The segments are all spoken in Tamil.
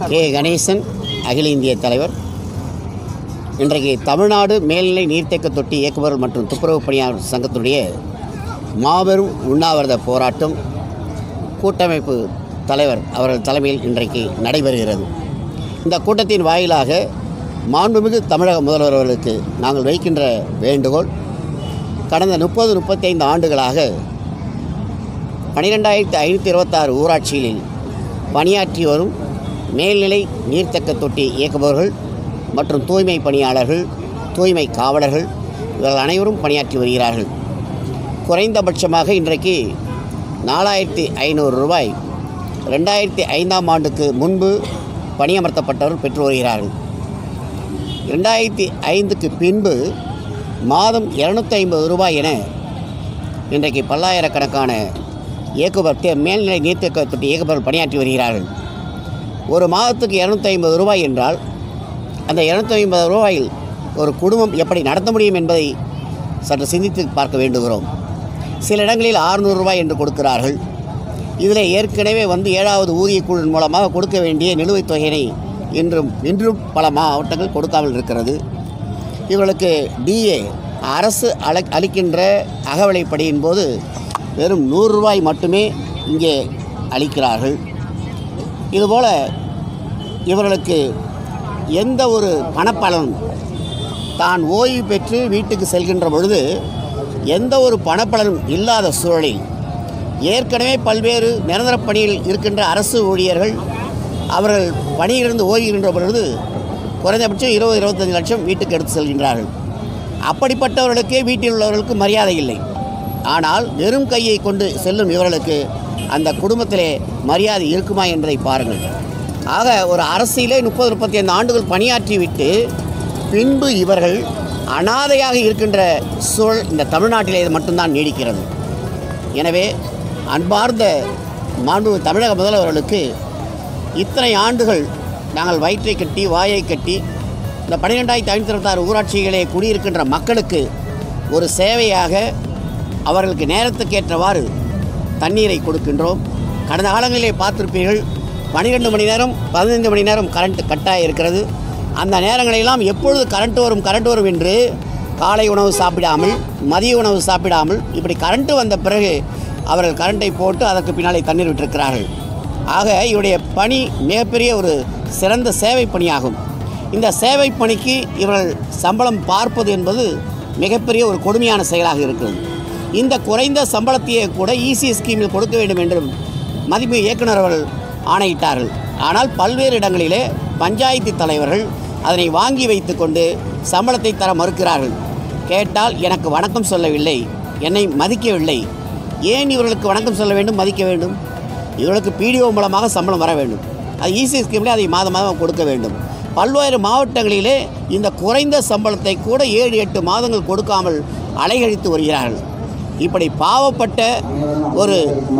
கே கணேசன் அகில இந்திய தலைவர் இன்றைக்கு தமிழ்நாடு மேல்நிலை நீர்த்தேக்க தொட்டி இயக்குபவர்கள் மற்றும் துப்புரவு பணியாளர் சங்கத்துடைய மாபெரும் உண்ணாவிரத போராட்டம் கூட்டமைப்பு தலைவர் அவர்கள் தலைமையில் இன்றைக்கு நடைபெறுகிறது இந்த கூட்டத்தின் வாயிலாக மாண்புமிகு தமிழக முதல்வர் அவர்களுக்கு நாங்கள் வைக்கின்ற வேண்டுகோள் கடந்த முப்பது முப்பத்தைந்து ஆண்டுகளாக பனிரெண்டாயிரத்தி ஐநூற்றி இருபத்தாறு ஊராட்சிகளில் பணியாற்றி வரும் மேல்நிலை நீர்த்தக்க தொட்டி இயக்குபவர்கள் மற்றும் தூய்மை பணியாளர்கள் தூய்மை காவலர்கள் இவர்கள் அனைவரும் பணியாற்றி வருகிறார்கள் குறைந்தபட்சமாக இன்றைக்கு நாலாயிரத்தி ஐநூறு ரூபாய் ரெண்டாயிரத்தி ஐந்தாம் ஆண்டுக்கு முன்பு பணியமர்த்தப்பட்டவர் பெற்று வருகிறார்கள் ரெண்டாயிரத்தி ஐந்துக்கு பின்பு மாதம் இரநூத்தி ஐம்பது ரூபாய் என இன்றைக்கு பல்லாயிரக்கணக்கான இயக்குபர் தே- மேல்நிலை நீர்த்தேக்க தொட்டி இயக்குபவர்கள் பணியாற்றி வருகிறார்கள் ஒரு மாதத்துக்கு இரநூத்தி ஐம்பது ரூபாய் என்றால் அந்த இரநூத்தி ஐம்பது ரூபாயில் ஒரு குடும்பம் எப்படி நடத்த முடியும் என்பதை சற்று சிந்தித்து பார்க்க வேண்டுகிறோம் சில இடங்களில் 600 ரூபாய் என்று கொடுக்கிறார்கள் இதில் ஏற்கனவே வந்து ஏழாவது ஊதிய குழு மூலமாக கொடுக்க வேண்டிய நிலுவைத் தொகையினை இன்றும் இன்றும் பல மாவட்டங்கள் கொடுக்காமல் இருக்கிறது இவர்களுக்கு டிஏ அரசு அளை அளிக்கின்ற அகவிலைப்படியின் போது வெறும் நூறு ரூபாய் மட்டுமே இங்கே அளிக்கிறார்கள் இதுபோல் இவர்களுக்கு எந்த ஒரு பணப்பலன் தான் ஓய்வு பெற்று வீட்டுக்கு செல்கின்ற பொழுது எந்த ஒரு பணப்பலனும் இல்லாத சூழலில் ஏற்கனவே பல்வேறு நிரந்தர பணியில் இருக்கின்ற அரசு ஊழியர்கள் அவர்கள் பணியிலிருந்து ஓய்கின்ற பொழுது குறைந்தபட்சம் இருபது இருபத்தஞ்சு லட்சம் வீட்டுக்கு எடுத்து செல்கின்றார்கள் அப்படிப்பட்டவர்களுக்கே வீட்டில் உள்ளவர்களுக்கு மரியாதை இல்லை ஆனால் வெறும் கையை கொண்டு செல்லும் இவர்களுக்கு அந்த குடும்பத்திலே மரியாதை இருக்குமா என்பதை பாருங்கள் ஆக ஒரு அரசியலே முப்பது முப்பத்தி ஐந்து ஆண்டுகள் பணியாற்றிவிட்டு பின்பு இவர்கள் அனாதையாக இருக்கின்ற சூழல் இந்த தமிழ்நாட்டிலே இது மட்டும்தான் நீடிக்கிறது எனவே அன்பார்ந்த மாண்பு தமிழக முதல்வர்களுக்கு இத்தனை ஆண்டுகள் நாங்கள் வயிற்றை கட்டி வாயை கட்டி இந்த பன்னிரெண்டாயிரத்தி ஐநூற்றி இருபத்தாறு ஊராட்சிகளே குடியிருக்கின்ற மக்களுக்கு ஒரு சேவையாக அவர்களுக்கு நேரத்துக்கேற்றவாறு தண்ணீரை கொடுக்கின்றோம் கடந்த காலங்களிலே பார்த்திருப்பீர்கள் பன்னிரெண்டு மணி நேரம் பதினைந்து மணி நேரம் கரண்ட் கட்டாக இருக்கிறது அந்த நேரங்களெல்லாம் எப்பொழுது கரண்ட் வரும் கரண்ட் வரும் என்று காலை உணவு சாப்பிடாமல் மதிய உணவு சாப்பிடாமல் இப்படி கரண்ட்டு வந்த பிறகு அவர்கள் கரண்ட்டை போட்டு அதற்கு பின்னாலே தண்ணீர் விட்டிருக்கிறார்கள் ஆக இவருடைய பணி மிகப்பெரிய ஒரு சிறந்த சேவை பணியாகும் இந்த சேவை பணிக்கு இவர்கள் சம்பளம் பார்ப்பது என்பது மிகப்பெரிய ஒரு கொடுமையான செயலாக இருக்கிறது இந்த குறைந்த சம்பளத்தையே கூட இசி ஸ்கீமில் கொடுக்க வேண்டும் என்று மதிப்பு இயக்குனர் அவர்கள் ஆணையிட்டார்கள் ஆனால் பல்வேறு இடங்களிலே பஞ்சாயத்து தலைவர்கள் அதனை வாங்கி வைத்துக்கொண்டு சம்பளத்தை தர மறுக்கிறார்கள் கேட்டால் எனக்கு வணக்கம் சொல்லவில்லை என்னை மதிக்கவில்லை ஏன் இவர்களுக்கு வணக்கம் சொல்ல வேண்டும் மதிக்க வேண்டும் இவர்களுக்கு பிடிஓ மூலமாக சம்பளம் வர வேண்டும் அது இசி ஸ்கீமில் அதை மாதம் மாதம் கொடுக்க வேண்டும் பல்வேறு மாவட்டங்களிலே இந்த குறைந்த சம்பளத்தை கூட ஏழு எட்டு மாதங்கள் கொடுக்காமல் அலைகழித்து வருகிறார்கள் இப்படி பாவப்பட்ட ஒரு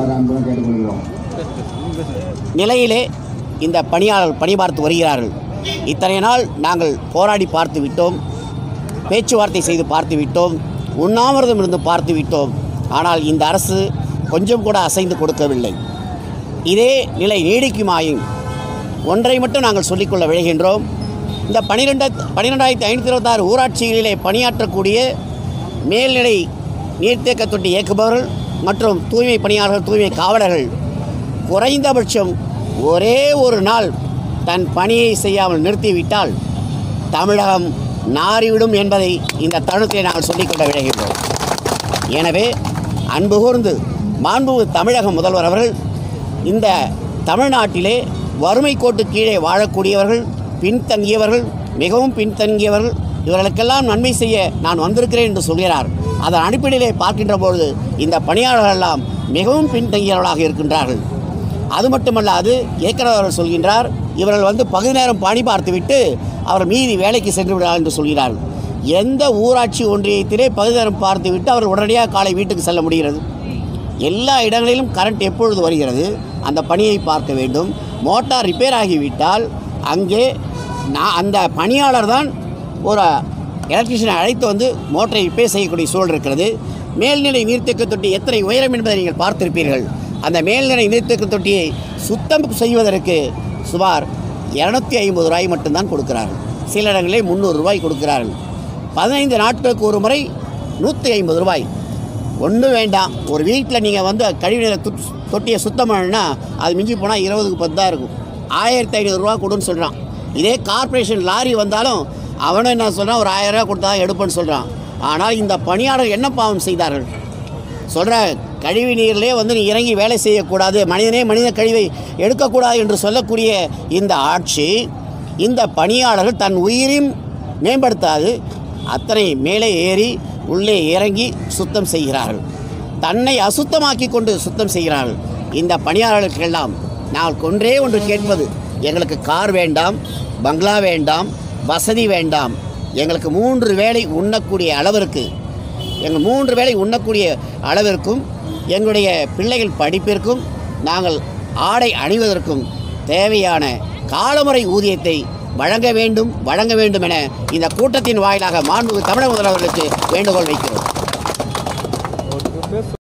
நிலையிலே இந்த பணியாளர் பணிபார்த்து வருகிறார்கள் இத்தனை நாள் நாங்கள் போராடி பார்த்து விட்டோம் பேச்சுவார்த்தை செய்து பார்த்து விட்டோம் உண்ணாவிரதம் இருந்து பார்த்து விட்டோம் ஆனால் இந்த அரசு கொஞ்சம் கூட அசைந்து கொடுக்கவில்லை இதே நிலை நீடிக்குமாயின் ஒன்றை மட்டும் நாங்கள் சொல்லிக்கொள்ள விழைகின்றோம் இந்த பனிரெண்டு பன்னிரெண்டாயிரத்தி ஐநூற்றி இருபத்தாறு ஊராட்சிகளிலே பணியாற்றக்கூடிய மேல்நிலை நீர்த்தேக்க தொட்டி இயக்குபவர்கள் மற்றும் தூய்மை பணியாளர்கள் தூய்மை காவலர்கள் குறைந்தபட்சம் ஒரே ஒரு நாள் தன் பணியை செய்யாமல் நிறுத்திவிட்டால் தமிழகம் நாறிவிடும் என்பதை இந்த தருணத்தை நாங்கள் சொல்லிக்கொள்ள விழைகின்றோம் எனவே அன்பு கூர்ந்து மாண்புமிகு தமிழக முதல்வர் அவர்கள் இந்த தமிழ்நாட்டிலே வறுமை கோட்டு கீழே வாழக்கூடியவர்கள் பின்தங்கியவர்கள் மிகவும் பின்தங்கியவர்கள் இவர்களுக்கெல்லாம் நன்மை செய்ய நான் வந்திருக்கிறேன் என்று சொல்கிறார் அதன் அடிப்படையிலே பார்க்கின்ற பொழுது இந்த பணியாளர்கள் எல்லாம் மிகவும் பின்தங்கியவர்களாக இருக்கின்றார்கள் அது மட்டுமல்லாது ஏற்கனவே அவர் சொல்கின்றார் இவர்கள் வந்து பகுதி நேரம் பணி பார்த்துவிட்டு அவர் மீதி வேலைக்கு சென்று விடுவார் என்று சொல்கிறார்கள் எந்த ஊராட்சி ஒன்றியத்திலே பகுதி நேரம் பார்த்துவிட்டு அவர் உடனடியாக காலை வீட்டுக்கு செல்ல முடிகிறது எல்லா இடங்களிலும் கரண்ட் எப்பொழுது வருகிறது அந்த பணியை பார்க்க வேண்டும் மோட்டார் ரிப்பேர் ஆகிவிட்டால் அங்கே நான் அந்த பணியாளர் தான் ஒரு எலக்ட்ரிஷியனை அழைத்து வந்து மோட்டரை ரிப்பேர் செய்யக்கூடிய சூழல் இருக்கிறது மேல்நிலை நீர்த்தேக்க தொட்டி எத்தனை உயரம் என்பதை நீங்கள் பார்த்திருப்பீர்கள் அந்த மேல்நிலை நீர்த்தேக்க தொட்டியை சுத்தம் செய்வதற்கு சுமார் இரநூத்தி ஐம்பது ரூபாய் மட்டும்தான் கொடுக்கிறார்கள் சில இடங்களில் முந்நூறு ரூபாய் கொடுக்கிறார்கள் பதினைந்து நாட்களுக்கு ஒரு முறை நூற்றி ஐம்பது ரூபாய் ஒன்றும் வேண்டாம் ஒரு வீட்டில் நீங்கள் வந்து கழிவுநீரை துட் தொட்டியை சுத்தம் பண்ணணும்னா அது மிஞ்சி போனால் இருபதுக்கு பத்து தான் இருக்கும் ஆயிரத்தி ஐநூறுரூவா கொடுன்னு சொல்கிறான் இதே கார்ப்பரேஷன் லாரி வந்தாலும் அவனும் என்ன சொல்கிறான் ஒரு ஆயிரம் ரூபா கொடுத்தா தான் எடுப்பேன்னு சொல்கிறான் ஆனால் இந்த பணியாளர் என்ன பாவம் செய்தார்கள் சொல்கிற கழிவு நீரிலே வந்து நீ இறங்கி வேலை செய்யக்கூடாது மனிதனே மனித கழிவை எடுக்கக்கூடாது என்று சொல்லக்கூடிய இந்த ஆட்சி இந்த பணியாளர்கள் தன் உயிரையும் மேம்படுத்தாது அத்தனை மேலே ஏறி உள்ளே இறங்கி சுத்தம் செய்கிறார்கள் தன்னை அசுத்தமாக்கி கொண்டு சுத்தம் செய்கிறார்கள் இந்த பணியாளர்களுக்கெல்லாம் நான் ஒன்றே ஒன்று கேட்பது எங்களுக்கு கார் வேண்டாம் பங்களா வேண்டாம் வசதி வேண்டாம் எங்களுக்கு மூன்று வேளை உண்ணக்கூடிய அளவிற்கு எங்கள் மூன்று வேளை உண்ணக்கூடிய அளவிற்கும் எங்களுடைய பிள்ளைகள் படிப்பிற்கும் நாங்கள் ஆடை அணிவதற்கும் தேவையான காலமுறை ஊதியத்தை வழங்க வேண்டும் வழங்க வேண்டும் என இந்த கூட்டத்தின் வாயிலாக மாண்புமிகு தமிழக முதல்வர்களுக்கு வேண்டுகோள் வைக்கிறோம்